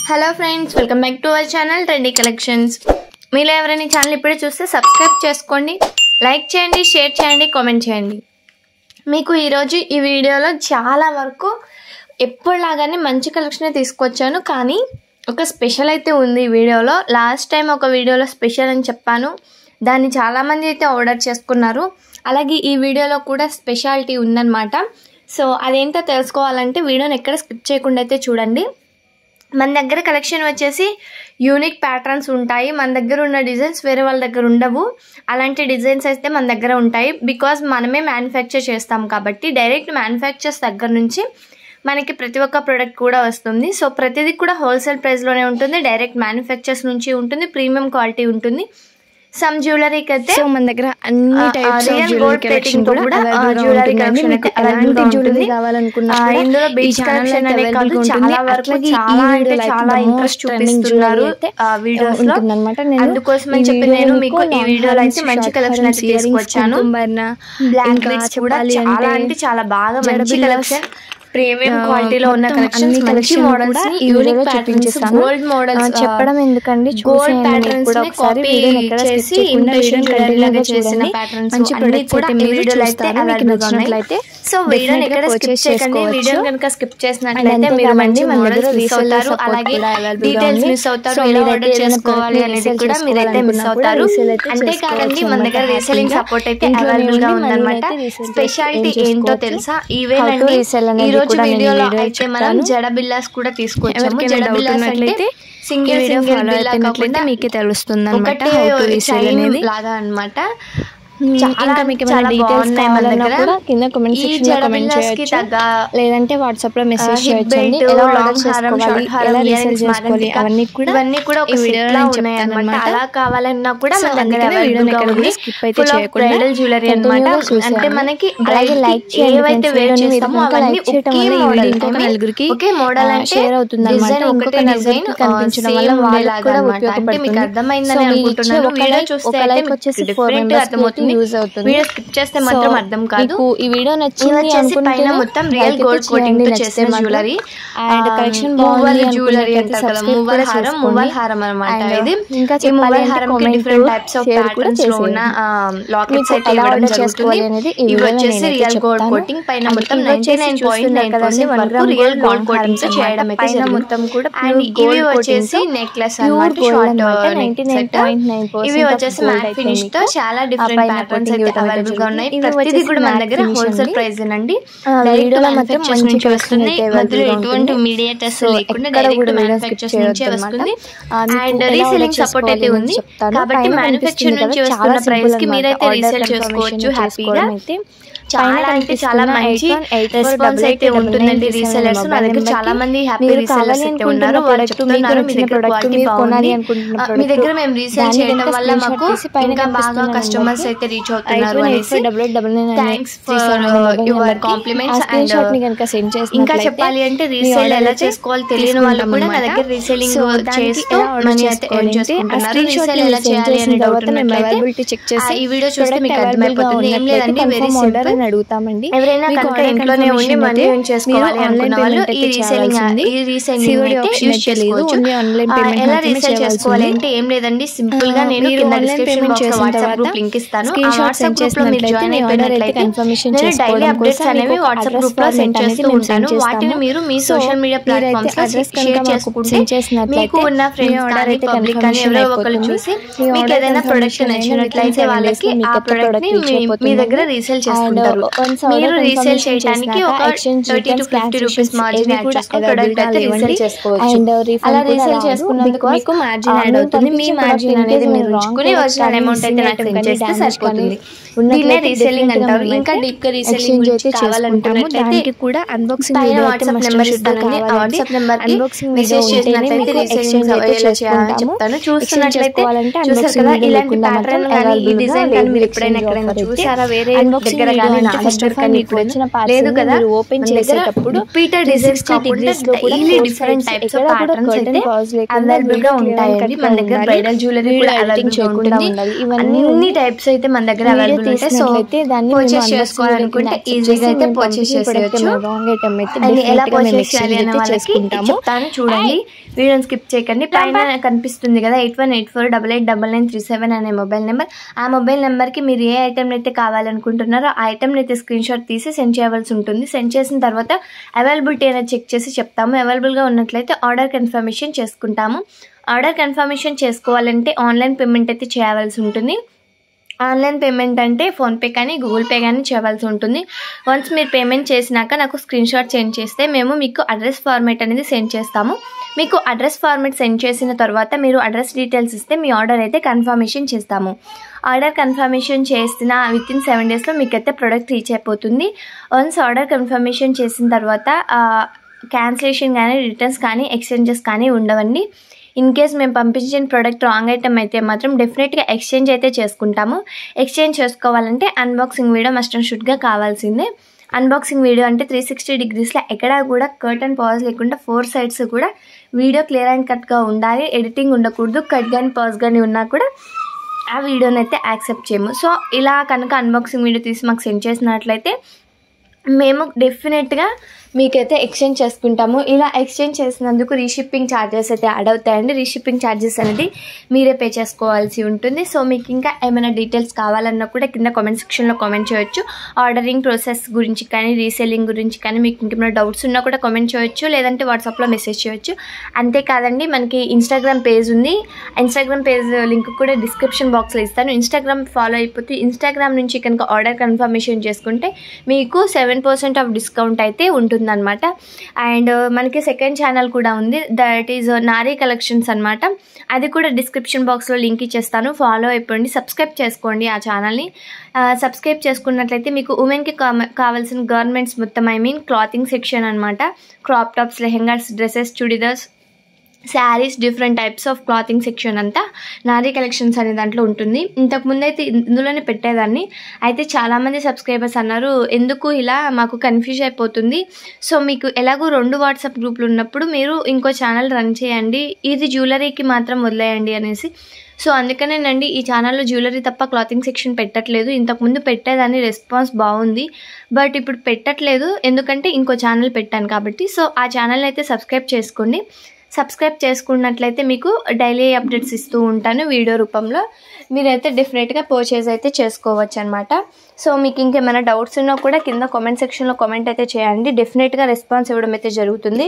Hello friends welcome back to our channel trendy collections మీరు ఎవరైనా channel ఇప్పుడే చూస్తే సబ్స్క్రైబ్ చేసుకోండి లైక్ చేయండి షేర్ చేయండి కామెంట్ చేయండి మీకు ఈరోజు ఈ వీడియోలో చాలా వరకు ఎప్పుడులాగానే మంచి కలెక్షన్ తీసుకొచ్చాను కానీ ఒక స్పెషల్ అయితే ఉంది ఈ వీడియోలో లాస్ట్ టైం ఒక వీడియోలో స్పెషల్ అని చెప్పాను దాన్ని చాలామంది అయితే ఆర్డర్ చేసుకున్నారు అలాగే ఈ వీడియోలో కూడా స్పెషాలిటీ ఉందన్నమాట సో అదేంటో తెలుసుకోవాలంటే వీడియోని ఎక్కడ స్కిప్ చేయకుండా అయితే చూడండి మన దగ్గర కలెక్షన్ వచ్చేసి యూనిక్ ప్యాటర్న్స్ ఉంటాయి మన దగ్గర ఉన్న డిజైన్స్ వేరే వాళ్ళ దగ్గర ఉండవు అలాంటి డిజైన్స్ అయితే మన దగ్గర ఉంటాయి బికాజ్ మనమే మ్యానుఫ్యాక్చర్ చేస్తాం కాబట్టి డైరెక్ట్ మ్యానుఫ్యాక్చర్స్ దగ్గర నుంచి మనకి ప్రతి ఒక్క ప్రోడక్ట్ కూడా వస్తుంది సో ప్రతిదీ కూడా హోల్సేల్ ప్రైస్లోనే ఉంటుంది డైరెక్ట్ మ్యానుఫ్యాక్చర్స్ నుంచి ఉంటుంది ప్రీమియం క్వాలిటీ ఉంటుంది సమ్ జ్యువెలరీకి అయితే సో మన దగ్గర అన్ని ఆ, టైప్స్ real ఆఫ్ gold జ్యువెలరీ plating కలెక్షన్ తో కూడా కూడా, ఆ, available గా jewelry ఉంటుందండి. collection మీకు అయితే available ఎలాంటి గా జ్యువెలరీ ఉంటుంది. కావాలనుకున్నా ఆ, కూడా ఇందులో ఈ beads ఛానల్ collection అయితే అనే కాదు, available గా చాలా ఉంటుంది. వరకు అట్లాగే ఈ చాలా అంటే వీడియోలో అయితే చాలా the interest most trending చూపిస్తున్నారు, jewelry అయితే, ఆ, videos లో. ఉంటుందన్నమాట. నేను అందుకోసమని ఈ చెప్పి వీడియోలో నేను మీకు ఈ long వీడియోలో harms, అయితే మంచి short collection harms, అయితే earrings, తీసుకొచ్చాను. కుంకుమర్ణ, బ్లాక్ ఇంకా బీడ్స్ కూడా చెప్పాలి చాలా అంటే అంటే చాలా బాగా మంచి జడబిల్లాస్, కలెక్షన్ ప్రీమియం ఆ, క్వాలిటీలో ఉన్న మొత్తం కలెక్షన్స్ అన్ని మంచి collection మోడల్స్ కూడా ని ఈ యూనిక్ వీడియోలో ప్యాటర్న్స్ చూపించేస్తాను. గోల్డ్ మోడల్స్ ఆ, చెప్పడం ఎందుకండి గోల్డ్ చూసేయండి మీరు ప్యాటర్న్స్ కూడా ని ఒకసారి కాపీ వీడియోని ఎక్కడ skip చేసి చేయకుండా imitation వీడియోని jewelry continue లాగా గా చేసిన చూడండి. ప్యాటర్న్స్ మంచి అన్ని ప్రొడక్ట్స్ కూడా అయితే ఈ మీరు వీడియోలో అయితే చూస్తారు మీకు available గా ఉన్నాయి. నచ్చినట్లయితే సో వీడియోని definitely ఎక్కడ గా స్కిప్ purchase చేయకండి చేసుకోవచ్చు. వీడియోని కనుక స్కిప్ అండ్ చేసినట్లయితే మీరు అంతేకాదండి మంచి మన దగ్గర మోడల్స్ మిస్ రీసేల్ అవుతారు సపోర్ట్ అలాగే కూడా available గా డీటెయిల్స్ ఉంది. మిస్ అవుతారు సో ఎలా మీరైతే ఆర్డర్ ఏదైనా చేసుకోవాలి product అనేది resell కూడా మీరైతే మిస్ చేసుకోవాలనుకున్నా కూడా అవుతారు resell అయితే అంతేకాదండి చేసుకోవచ్చు మన దగ్గర అన్నమాట రీసెలింగ్ హ్యాపీగా. సపోర్ట్ అయితే ఇంట్లోనే అవైలబుల్ గా ఉండి ఉందన్నమాట మనమైతే resell స్పెషాలిటీ చేసుకోవచ్చు. ఏంటో తెలుసా How to ఈవేనండి resell అనేది ఈ రోజు కూడా నేను ఈ వీడియోలో వీడియోలో అయితే మనం చెప్తాను. జడ బిల్లాస్ కూడా తీసుకొచ్చాము ఎవరికైనా జడ డౌట్ బిల్లాస్ అంటే ఉన్నట్లయితే ఈ సింగిల్ వీడియో సింగిల్ ఫాలో బిల్లా అయిపోయినట్లయితే కాకుండా మీకే తెలుస్తుంది అనమాట ఒకటే హౌ టు రీసేల్ చైన్ అనేది లాగా అన్నమాట మ్మ్. చాలా ఇంకా మీకు చాలా ఏమైనా డీటెయిల్స్ బాగున్నాయి మన కావాలన్నా దగ్గర. కూడా కింద కామెంట్ ఈ సెక్షన్ లో జడ కామెంట్ బిల్లాస్ కి చేయొచ్చు తగ్గ లేదంటే వాట్సాప్ లో మెసేజ్ హిప్ చేయొచ్చండి బెల్ట్, ఎలా లాంగ్ ఆర్డర్ హారం, చేసుకోవాలి షార్ట్ హారం, ఎలా ఇయర్ రీసేల్ రింగ్స్, చేసుకోవాలి మాగ్నెటిక్ అవన్నీ కూడా ఇవన్నీ కూడా ఒక ఈ సెట్ వీడియోలో లా నేను ఉన్నాయి చెప్తాను అన్నమాట అన్నమాట. అలా కావాలన్నా కూడా సో మన దగ్గర అందుకనే available వీడియోని గా ఎక్కడ ఉంది కూడా skip అయితే ఫుల్ ఆఫ్ చేయకుండా బ్రైడల్ జ్యువెలరీ continue అన్నమాట గా చూసేయండి. అంటే మనకి అలాగే bride లైక్ కి చేయండి ఏవైతే friends. వేర్ వీడియోని మీరు చేస్తామో కనుక అవన్నీ like చేయడం ఒకే వల్ల ఈ మోడల్ వీడియో ఇంకొక నలుగురికి, ఒకే మోడల్ ఆ, అంటే share అవుతుందన్నమాట. డిజైన్ ఇంకొక ఒకటే నలుగురికి డిజైన్ కనిపించడం వల్ల సేమ్ వాళ్ళకి ఉండేలాగా కూడా అన్నమాట అంటే మీకు ఉపయోగపడుతుంది. అర్థమైందని సో మీరు ఇచ్చే అనుకుంటున్నాను ఒక వీడియో like- చూస్తే ఒక అయితే like వచ్చేసి మీకు four డిఫరెంట్ members కి అర్థమవుతుంది use అవుతుంది. వీడియో స్కిప్ చేస్తే సో మాత్రం అర్థం కాదు మీకు ఈ వీడియో ఇది నచ్చింది వచ్చేసి అనుకుంటే పైన మొత్తం రియల్ గోల్డ్ కోటింగ్ తో చేసిన జ్యువెలరీ అండ్ కలెక్షన్ మూవల్ బాగుంది జ్యువెలరీ అనుకున్నట్లయితే అంటారు కదా subscribe మూవల్ కూడా హారం చేసుకోండి. మూవల్ హారం అనమాట And ఇది ఇంకా ఈ చెప్పాలి మూవల్ అంటే హారం కి comment, different types of share కూడా ప్యాటర్న్స్ లో ఉన్న లాకెట్స్ మీకు అయితే ఎలా ఇవ్వడం order జరుగుతుంది చేసుకోవాలి అనేది ఈ ఇవి వీడియోలో వచ్చేసి నేనైతే రియల్ గోల్డ్ చెప్తాను. కోటింగ్ పైన And మొత్తం ఇవి నైన్టీ వచ్చేసి నైన్ పాయింట్ చూస్తున్నారు నైన్ కదండి, పర్సెంట్ one వరకు gram real gold gold long coating తో harms చేయడం అన్నమాట. అయితే పైన జరిగింది మొత్తం కూడా అండ్ pure ఇవి gold వచ్చేసి coating తో నెక్లెస్ pure అన్నమాట gold షార్ట్ అన్నమాట. నెక్ సెట్ 99.9% ఇవి of వచ్చేసి gold మ్యాట్ అయితే ఫినిష్ తో మీకు చాలా ఆ డిఫరెంట్ పైన ప్యాటర్న్స్ coating అయితే ఇవ్వడం అవైలబుల్ గా జరుగుతుంది. ఉన్నాయి ఇవి ప్రతిదీ వచ్చేసి కూడా మన matte దగ్గర finish హోల్సేల్ అండి. ప్రైస్ అండి ఆ, డైరెక్ట్ వీడియోలో మాత్రం మ్యానుఫ్యాక్చర్స్ మంచి నుంచి collection వస్తుంది అయితే మధ్యలో available గా ఎటువంటి ఉంటుంది. మీడియేటర్స్ సో లేకుండా ఎక్కడ డైరెక్ట్ కూడా వీడియో skip మ్యానుఫ్యాక్చర్స్ నుంచే చేయొద్దన్నమాట. వస్తుంది ఆ, మీకు అండ్ ఎలా రీసెలింగ్ order సపోర్ట్ అయితే చేసుకోవాలి ఉంది అనేది చెప్తాను. కాబట్టి పైన మ్యానుఫ్యాక్చర్ కనిపిస్తుంది నుంచి కదా, వస్తున్న చాలా ప్రైస్ కి simple మీరైతే అన్నమాట. రీసేల్ Order చేసుకోవచ్చు confirmation హ్యాపీగా చేసుకోవడం అయితే చాలా అంటే చాలా మంచి రెస్పాన్స్ అయితే ఉంటుందండి రీసెలర్స్ నా దగ్గర చాలా మంది హ్యాపీ రీసెలర్స్ అయితే ఉన్నారు వాళ్ళు చెప్తున్నారు మీ దగ్గర క్వాలిటీ బాగుంది ఆ, మీ దగ్గర మేము రీసేల్ చేయడం వల్ల మాకు ఇంకా బాగా కస్టమర్స్ అయితే రీచ్ అవుతున్నారు అనేసి thanks for your compliments and ఇంకా చెప్పాలి అంటే రీసేల్ ఎలా చేసుకోవాలి తెలియని వాళ్ళు కూడా నా దగ్గర రీసేలింగ్ చేస్తూ మనీ అయితే ఎర్న్ చేసుకుంటున్నారు రీసేల్ ఎలా చేయాలి అనే డౌట్ ఉన్నట్లయితే ఆ, ఈ వీడియో చూస్తే మీకు అర్థమైపోతుంది ఏం లేదండి వెరీ సింపుల్ అడుగుతామండి ఎవరైనా మీకు కనుక order ఇంట్లోనే ఉండి confirmation మనీ అయితే ఎర్న్ చేసుకోవాలి మీరు అనుకున్న online వాళ్ళు payment ఈ అయితే రీసేలింగ్ చేయాల్సింది. ఈ రీసేలింగ్ COD అయితే option యూస్ అయితే లేదు. చేసుకోవచ్చు Only online ఆ, payment ఎలా మాత్రమే రీసేల్ చేయాల్సింది. చేసుకోవాలి అంటే ఏం లేదండి సింపుల్ గా ఆ, నేను మీరు కింద online డిస్క్రిప్షన్ payment బాక్స్ లో చేసిన వాట్సాప్ తర్వాత గ్రూప్ లింక్ ఇస్తాను ఆ screen shot WhatsApp send group లో మీరు చేసినట్లయితే జాయిన్ మీ order అయితే అయిపోయినట్లయితే confirmation నేను డైలీ చేసుకోవడం అప్డేట్స్ కోసం అనేవి మీకు వాట్సాప్ address గ్రూప్ లో format సెండ్ అనేది చేస్తూ మేము ఉంటాను send వాటిని చేస్తాము. మీరు మీ సో సోషల్ మీడియా మీరైతే ప్లాట్ఫామ్స్ లో address కనుక షేర్ మాకు చేసుకుంటే send చేసినట్లయితే మీకు ఉన్న మీ ఫ్రెండ్స్ order కానీ అయితే పబ్లిక్ కానీ confirmation ఎవరో ఒకరు అయిపోతుంది. చూసి మీ మీకు order ఏదైనా ప్రొడక్ట్ confirmation అయినా నచ్చినట్లయితే within seven వాళ్ళకి days లో మీకు ఆ కొత్త ప్రొడక్ట్ product ని reach మీ- మీ అయిపోతుంది. దగ్గర రీసేల్ And, చేసుకుంటారు once order మీరు రీసేల్ confirmation చేయడానికి చేసినాక ఒక exchange thirty to returns, fifty rupees cancellations margin ఇవి యాడ్ కూడా చేసుకుని available ప్రొడక్ట్ గా అయితే లేవండి. రీసేల్ చేసుకోవచ్చు And, uh, refund అలా కూడా రీసేల్ రాదు. చేసుకున్నందుకు మీకు margin ఆ, add మేము అవుతుంది. మీ పంపించే margin product అనేది అనేది మీరు మీరు wrong ఉంచుకుని products వచ్చిన కానీ అమౌంట్ అయితే missing నాకు item సెండ్ కానీ చేస్తే damage సరిపోతుంది కానీ దీన్నే ఉన్నట్లయితే రీసేలింగ్ definitely గా అంటారు ఇంకా మనమైతే డీప్ గా రీసేలింగ్ exchange గురించి అయితే చేసుకుంటాము. కావాలనుకున్నట్లయితే దానికి కూడా unboxing పైన video అయితే WhatsApp must number and should ఇస్తానండి ఆ కావాలండి. వాట్సాప్ నెంబర్ కి Unboxing video మెసేజ్ ఉంటేనే చేసినట్లయితే మీకు రీసేలింగ్ exchange అయితే ఎలా చేయాలని చేసుకుంటాము. చెప్తాను Exchange చూస్తున్నట్లయితే చేసుకోవాలంటే చూసారు unboxing కదా video ఇలాంటి లేకుండా ప్యాటర్న్ మాత్రం కానీ ఈ available గా డిజైన్ లేదు కానీ మీరు exchange ఎప్పుడైనా ఎక్కడైనా offer అయితే. చూసారా వేరే Unboxing దగ్గర video అంటే first of all మీకు వచ్చిన parcel లేదు ని కదా మీరు open మన దగ్గర చేసేటప్పుడు రిపీటెడ్ డిజైన్స్ 360 degrees లో కూడా daily four different sides types of ఎక్కడా కూడా ప్యాటర్న్స్ curtain అయితే pause లేకుండా అవైలబుల్ గా video clear ఉంటాయండి cut మన గా దగ్గర ఉండాలి. బ్రైడల్ జ్యువెలరీ Video కూడా editing అవైలబుల్ చేయకుండా ఉంటుంది ఉండాలి. ఇవన్నీ అన్ని టైప్స్ అయితే మన దగ్గర వీడియో అవైలబుల్ ఉంటాయి సో తీసినట్లయితే దాన్ని పర్చేస్ చేసుకోవాలనుకుంటే ఈజీగా అయితే పర్చేస్ చేసేయచ్చు రాంగ్ ఐటమ్ అయితే అది ఎలా definitely గా మేము పర్చేస్ చేయాలి exchange అనే అయితే వాళ్ళకి చేసుకుంటాము చెప్తాను చూడండి వీడియోని స్కిప్ చేయకండి పైన కనిపిస్తుంది కదా eight one eight four double eight double nine three seven అనే మొబైల్ నెంబర్ ఆ మొబైల్ నెంబర్కి మీరు ఏ ఐటెం అయితే కావాలనుకుంటున్నారో ఆ ఐటెంని అయితే స్క్రీన్ షాట్ తీసి సెండ్ చేయవలసి ఉంటుంది సెండ్ చేసిన తర్వాత అవైలబిలిటీ అనేది చెక్ చేసి చెప్తాము అవైలబుల్గా ఉన్నట్లయితే ఆర్డర్ కన్ఫర్మేషన్ చేసుకుంటాము ఆర్డర్ కన్ఫర్మేషన్ చేసుకోవాలంటే ఆన్లైన్ పేమెంట్ అయితే చేయవలసి ఉంటుంది ఆన్లైన్ పేమెంట్ అంటే ఫోన్పే కానీ గూగుల్ పే కానీ చేయవలసి ఉంటుంది వన్స్ మీరు పేమెంట్ చేసినాక నాకు స్క్రీన్ షాట్ సెండ్ చేస్తే మేము మీకు అడ్రస్ ఫార్మేట్ అనేది సెండ్ చేస్తాము మీకు అడ్రస్ ఫార్మేట్ సెండ్ చేసిన తర్వాత మీరు అడ్రస్ డీటెయిల్స్ ఇస్తే మీ ఆర్డర్ అయితే కన్ఫర్మేషన్ చేస్తాము ఆర్డర్ కన్ఫర్మేషన్ చేసిన విత్ ఇన్ సెవెన్ డేస్లో మీకు అయితే ప్రోడక్ట్ రీచ్ అయిపోతుంది వన్స్ ఆర్డర్ కన్ఫర్మేషన్ చేసిన తర్వాత క్యాన్సిలేషన్ కానీ రిటర్న్స్ కానీ ఎక్స్చేంజెస్ కానీ ఉండవండి ఇన్ కేస్ మేము పంపించిన ప్రోడక్ట్ రాంగ్ ఐటమ్ అయితే మాత్రం డెఫినెట్గా ఎక్స్చేంజ్ అయితే చేసుకుంటాము ఎక్స్చేంజ్ చేసుకోవాలంటే అన్బాక్సింగ్ వీడియో మస్ట్ అండ్ షుడ్గా కావాల్సిందే అన్బాక్సింగ్ వీడియో అంటే త్రీ సిక్స్టీ డిగ్రీస్లో ఎక్కడా కూడా కర్టన్ పాజ్ లేకుండా ఫోర్ సైడ్స్ కూడా వీడియో క్లియర్ అండ్ కట్గా ఉండాలి ఎడిటింగ్ ఉండకూడదు కట్ కానీ పాజ్ కానీ ఉన్నా కూడా ఆ వీడియోని అయితే యాక్సెప్ట్ చేయము సో ఇలా కనుక అన్బాక్సింగ్ వీడియో తీసి మాకు సెండ్ చేసినట్లయితే మేము డెఫినెట్గా మీకైతే ఎక్స్చేంజ్ చేసుకుంటాము ఇలా ఎక్స్చేంజ్ చేసినందుకు రీషిప్పింగ్ ఛార్జెస్ అయితే యాడ్ అవుతాయండి రీషిప్పింగ్ ఛార్జెస్ అనేది మీరే పే చేసుకోవాల్సి ఉంటుంది సో మీకు ఇంకా ఏమైనా డీటెయిల్స్ కావాలన్నా కూడా కింద కామెంట్ సెక్షన్లో కామెంట్ చేయొచ్చు ఆర్డరింగ్ ప్రాసెస్ గురించి కానీ రీసెల్లింగ్ గురించి కానీ మీకు ఇంకేమైనా డౌట్స్ ఉన్నా కూడా కామెంట్ చేయొచ్చు లేదంటే వాట్సాప్లో మెసేజ్ చేయొచ్చు అంతేకాదండి మనకి ఇన్స్టాగ్రామ్ పేజ్ ఉంది ఇన్స్టాగ్రామ్ పేజ్ లింక్ కూడా డిస్క్రిప్షన్ బాక్స్లో ఇస్తాను ఇన్స్టాగ్రామ్ ఫాలో అయిపోతే ఇన్స్టాగ్రామ్ నుంచి కనుక ఆర్డర్ కన్ఫర్మేషన్ చేసుకుంటే మీకు సెవెన్ పర్సెంట్ ఆఫ్ డిస్కౌంట్ అయితే ఉంటుందన్నమాట అండ్ మనకి సెకండ్ ఛానల్ కూడా ఉంది దట్ ఈజ్ నారీ కలెక్షన్స్ అనమాట అది కూడా డిస్క్రిప్షన్ బాక్స్లో లింక్ ఇచ్చేస్తాను ఫాలో అయిపోండి సబ్స్క్రైబ్ చేసుకోండి ఆ ఛానల్ని సబ్స్క్రైబ్ చేసుకున్నట్లయితే మీకు ఉమెన్కి కావాల్సిన గవర్నమెంట్స్ మొత్తం ఐ మీన్ క్లాతింగ్ సెక్షన్ అనమాట crop tops lehengas dresses churidars saris different types of clothing section అంతా నారీ కలెక్షన్స్ అనే దాంట్లో ఉంటుంది ఇంతకుముందు అయితే ఇందులోనే పెట్టేదాన్ని అయితే చాలామంది సబ్స్క్రైబర్స్ అన్నారు ఎందుకు ఇలా మాకు కన్ఫ్యూజ్ అయిపోతుంది సో మీకు ఎలాగో రెండు వాట్సాప్ గ్రూపులు ఉన్నప్పుడు మీరు ఇంకో ఛానల్ రన్ చేయండి ఇది జ్యువెలరీకి మాత్రం వదిలేయండి అనేసి సో అందుకనేనండి ఈ ఛానల్లో జ్యువెలరీ తప్ప క్లాతింగ్ సెక్షన్ పెట్టట్లేదు ఇంతకుముందు పెట్టేదాన్ని రెస్పాన్స్ బాగుంది బట్ ఇప్పుడు పెట్టట్లేదు ఎందుకంటే ఇంకో ఛానల్ పెట్టాను కాబట్టి సో ఆ ఛానల్ అయితే సబ్స్క్రైబ్ చేసుకోండి సబ్స్క్రైబ్ చేసుకున్నట్లయితే మీకు డైలీ అప్డేట్స్ ఇస్తూ ఉంటాను వీడియో రూపంలో మీరైతే డెఫినెట్గా పర్చేజ్ అయితే చేసుకోవచ్చు అనమాట సో మీకు ఇంకేమైనా డౌట్స్ ఉన్నా కూడా కింద కామెంట్ సెక్షన్లో కామెంట్ అయితే చేయండి డెఫినెట్గా రెస్పాన్స్ ఇవ్వడం అయితే జరుగుతుంది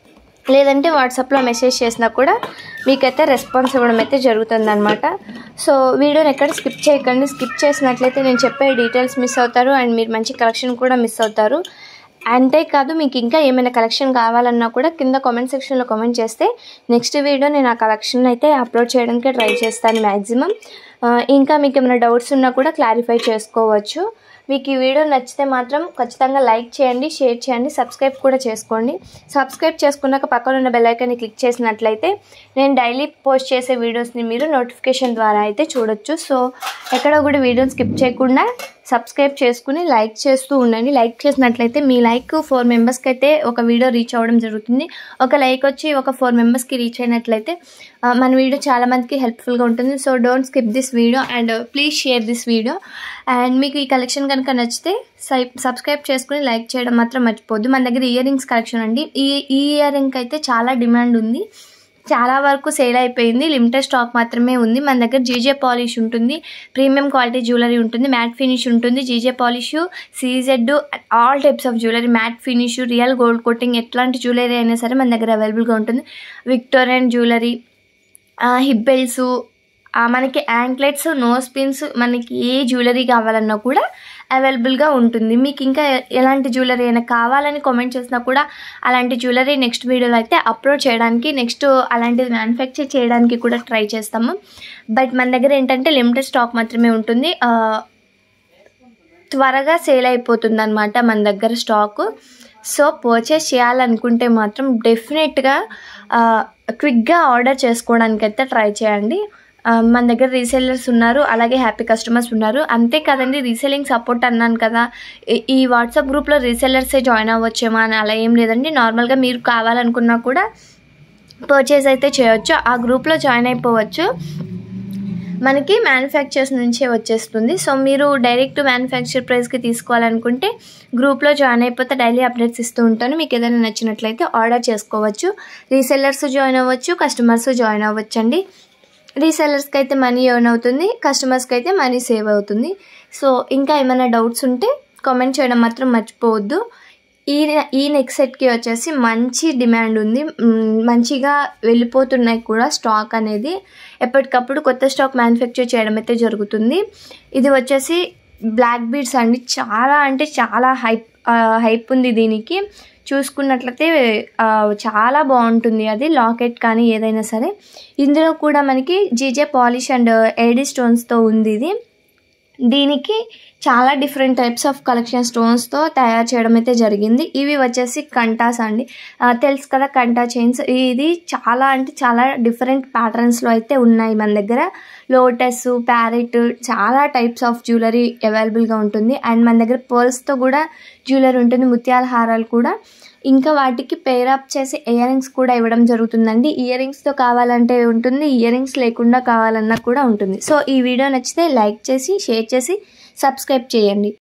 లేదంటే వాట్సాప్లో మెసేజ్ చేసినా కూడా మీకైతే రెస్పాన్స్ ఇవ్వడం అయితే జరుగుతుంది అనమాట సో వీడియోని ఎక్కడ స్కిప్ చేయకండి స్కిప్ చేసినట్లయితే నేను చెప్పే డీటెయిల్స్ మిస్ అవుతారు అండ్ మీరు మంచి కలెక్షన్ కూడా మిస్ అవుతారు అంతేకాదు మీకు ఇంకా ఏమైనా కలెక్షన్ కావాలన్నా కూడా కింద కామెంట్ సెక్షన్లో కామెంట్ చేస్తే నెక్స్ట్ వీడియో నేను ఆ కలెక్షన్ అయితే అప్లోడ్ చేయడానికి ట్రై చేస్తాను మ్యాక్సిమం ఇంకా మీకు ఏమైనా డౌట్స్ ఉన్నా కూడా క్లారిఫై చేసుకోవచ్చు మీకు ఈ వీడియో నచ్చితే మాత్రం ఖచ్చితంగా లైక్ చేయండి షేర్ చేయండి సబ్స్క్రైబ్ కూడా చేసుకోండి సబ్స్క్రైబ్ చేసుకున్నాక పక్కన ఉన్న బెల్ ఐకాన్ని క్లిక్ చేసినట్లయితే నేను డైలీ పోస్ట్ చేసే వీడియోస్ని మీరు నోటిఫికేషన్ ద్వారా అయితే చూడొచ్చు సో ఎక్కడ కూడా వీడియోని స్కిప్ చేయకుండా సబ్స్క్రైబ్ చేసుకుని లైక్ చేస్తూ ఉండండి లైక్ చేసినట్లయితే మీ లైక్ ఫోర్ మెంబర్స్కి అయితే ఒక వీడియో రీచ్ అవ్వడం జరుగుతుంది ఒక లైక్ వచ్చి ఒక ఫోర్ మెంబర్స్కి రీచ్ అయినట్లయితే ఆ, మన వీడియో చాలా మందికి హెల్ప్ఫుల్గా ఉంటుంది so don't skip this video and please share this video and మీకు ఈ కలెక్షన్ కనుక నచ్చితే సై సబ్స్క్రైబ్ చేసుకుని లైక్ చేయడం మాత్రం మర్చిపోద్దు మన దగ్గర ఇయర్ రింగ్స్ కలెక్షన్ అండి ఈ ఈ ఇయర్ రింగ్ అయితే చాలా డిమాండ్ ఉంది చాలా వరకు సేల్ అయిపోయింది లిమిటెడ్ స్టాక్ మాత్రమే ఉంది మన దగ్గర జీజే పాలిష్ ఉంటుంది ప్రీమియం క్వాలిటీ జ్యువెలరీ ఉంటుంది మ్యాట్ ఫినిష్ ఉంటుంది GJ polish CZ all types of jewellery matte finish real gold coating ఎట్లాంటి జ్యువెలరీ అయినా సరే మన దగ్గర అవైలబుల్గా ఉంటుంది విక్టోరియన్ జ్యువెలరీ హిప్ బెల్ట్స్ మనకి యాంక్లెట్స్ నోస్ పిన్స్ మనకి ఏ జ్యువెలరీ కావాలన్నా కూడా అవైలబుల్గా ఉంటుంది మీకు ఇంకా ఎలాంటి జ్యువెలరీ అయినా కావాలని కామెంట్ చేసినా కూడా అలాంటి జ్యువెలరీ నెక్స్ట్ వీడియోలో అయితే అప్లోడ్ చేయడానికి నెక్స్ట్ అలాంటిది మ్యానుఫ్యాక్చర్ చేయడానికి కూడా ట్రై చేస్తాము బట్ మన దగ్గర ఏంటంటే లిమిటెడ్ స్టాక్ మాత్రమే ఉంటుంది ఆ, త్వరగా సేల్ అయిపోతుంది అనమాట మన దగ్గర స్టాక్ సో పర్చేస్ చేయాలనుకుంటే మాత్రం డెఫినెట్గా క్విక్గా ఆర్డర్ చేసుకోవడానికి అయితే ట్రై చేయండి ఆ, మన దగ్గర రీసెల్లర్స్ ఉన్నారు అలాగే హ్యాపీ కస్టమర్స్ ఉన్నారు అంతే కదండి రీసెల్లింగ్ సపోర్ట్ అన్నాను కదా ఈ- ఈ వాట్సాప్ గ్రూప్లో రీసెల్లర్సే జాయిన్ అవ్వచ్చేమో అని అలా ఏం లేదండి నార్మల్గా మీరు కావాలనుకున్నా కూడా పర్చేస్ అయితే చేయొచ్చు ఆ గ్రూప్లో జాయిన్ అయిపోవచ్చు మనకి మ్యానుఫ్యాక్చర్స్ నుంచే వచ్చేస్తుంది సో మీరు డైరెక్ట్ మ్యానుఫ్యాక్చర్ ప్రైస్కి తీసుకోవాలనుకుంటే గ్రూప్లో జాయిన్ అయిపోతే డైలీ అప్డేట్స్ ఇస్తూ ఉంటాను మీకు ఏదైనా నచ్చినట్లయితే ఆర్డర్ చేసుకోవచ్చు రీసెల్లర్స్ జాయిన్ అవ్వచ్చు కస్టమర్స్ జాయిన్ అవ్వచ్చు అండి రీసెల్లర్స్కి అయితే మనీ ఎర్న్ అవుతుంది కస్టమర్స్కి అయితే మనీ సేవ్ అవుతుంది సో ఇంకా ఏమైనా డౌట్స్ ఉంటే కామెంట్ చేయడం మాత్రం మర్చిపోవద్దు ఈ ఈ నెక్ సెట్కి వచ్చేసి మంచి డిమాండ్ ఉంది మ్, మంచిగా వెళ్ళిపోతున్నాయి కూడా స్టాక్ అనేది ఎప్పటికప్పుడు కొత్త స్టాక్ మ్యానుఫ్యాక్చర్ చేయడం అయితే జరుగుతుంది ఇది వచ్చేసి బ్లాక్ బీడ్స్ అండి చాలా అంటే చాలా హైప్ హైప్ ఉంది దీనికి చూసుకున్నట్లయితే ఆ, చాలా బాగుంటుంది అది లాకెట్ కానీ ఏదైనా సరే ఇందులో కూడా మనకి జీజే పాలిష్ అండ్ ఏడీ స్టోన్స్తో ఉంది ఇది దీనికి చాలా డిఫరెంట్ టైప్స్ ఆఫ్ కలెక్షన్ స్టోన్స్తో తయారు చేయడం అయితే జరిగింది ఇవి వచ్చేసి కంటాస్ అండి ఆ, తెలుసు కదా కంటా చైన్స్ ఇది చాలా అంటే చాలా డిఫరెంట్ ప్యాటర్న్స్లో అయితే ఉన్నాయి మన దగ్గర లోటస్ ప్యారెట్ చాలా టైప్స్ ఆఫ్ జ్యువెలరీ అవైలబుల్గా ఉంటుంది అండ్ మన దగ్గర పర్ల్స్తో కూడా జ్యువెలరీ ఉంటుంది ముత్యాల హారాలు కూడా ఇంకా వాటికి పేర్ అప్ చేసి ఇయర్ రింగ్స్ కూడా ఇవ్వడం జరుగుతుందండి ఇయర్ రింగ్స్తో కావాలంటే ఉంటుంది ఇయర్ రింగ్స్ లేకుండా కావాలన్నా కూడా ఉంటుంది సో ఈ వీడియో నచ్చితే లైక్ చేసి షేర్ చేసి సబ్స్క్రైబ్ చేయండి